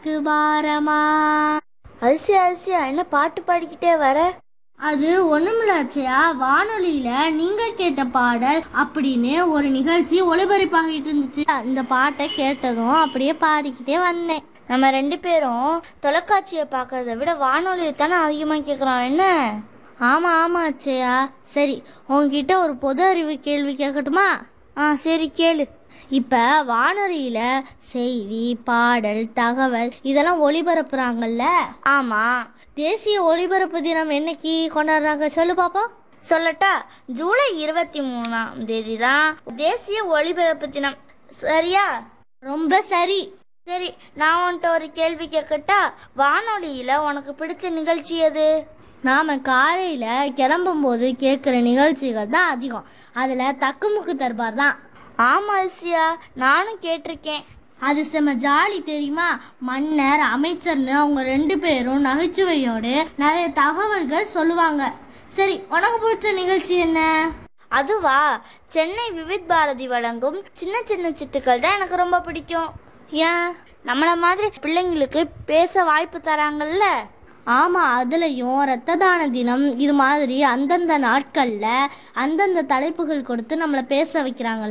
பாரமா அரிசி அரிசியா என்ன பாட்டு பாடிக்கிட்டே வர அது ஒண்ணுமில்லாச்சையா வானொலியில நீங்கள் கேட்ட பாடல் அப்படின்னு ஒரு நிகழ்ச்சி ஒளிபரப்பாகிட்டு இருந்துச்சு இந்த பாட்டை கேட்டதும் அப்படியே பாடிக்கிட்டே வந்தேன் நம்ம ரெண்டு பேரும் தொலைக்காட்சியை பார்க்கறத விட வானொலியை தானே அதிகமாக கேட்குறோம் என்ன ஆமா ஆமா அச்சையா சரி உன்கிட்ட ஒரு பொது அறிவு கேள்வி கேட்கட்டுமா ஆ சரி கேளு இப்ப வானொலியில செய்தி பாடல் தகவல் இதெல்லாம் ஒளிபரப்புறாங்கல்ல ஆமாம் தேசிய ஒளிபரப்பு தினம் என்னைக்கு கொண்டாடுறாங்க சொல்லு பாப்போம் சொல்லட்டா ஜூலை இருபத்தி மூணாம் தேதி தான் தேசிய ஒளிபரப்பு தினம் சரியா ரொம்ப சரி சரி நான் உன்கிட்ட ஒரு கேள்வி கேட்கட்டா வானொலியில் உனக்கு பிடிச்ச நிகழ்ச்சி எது நாம காலையில கிளம்பும்போது கேட்குற நிகழ்ச்சிகள் தான் அதிகம் அதுல தக்குமுக்கு தர்பார் தான் ஆமாம் அரிசியா நானும் கேட்டிருக்கேன் அது செம ஜாலி தெரியுமா மன்னர் அமைச்சர்னு அவங்க ரெண்டு பேரும் நகைச்சுவையோடு நிறைய தகவல்கள் சொல்லுவாங்க சரி உனக்கு பிடிச்ச நிகழ்ச்சி என்ன அதுவா சென்னை விவித் பாரதி வழங்கும் சின்ன சின்ன சிட்டுக்கள் தான் எனக்கு ரொம்ப பிடிக்கும் ஏன் நம்மள மாதிரி பிள்ளைங்களுக்கு பேச வாய்ப்பு தராங்கல்ல ஆமா அதுலயும் ரத்த தான தினம் இது மாதிரி அந்தந்த நாட்கள்ல அந்தந்த தலைப்புகள் கொடுத்து நம்மளை பேச வைக்கிறாங்கல்ல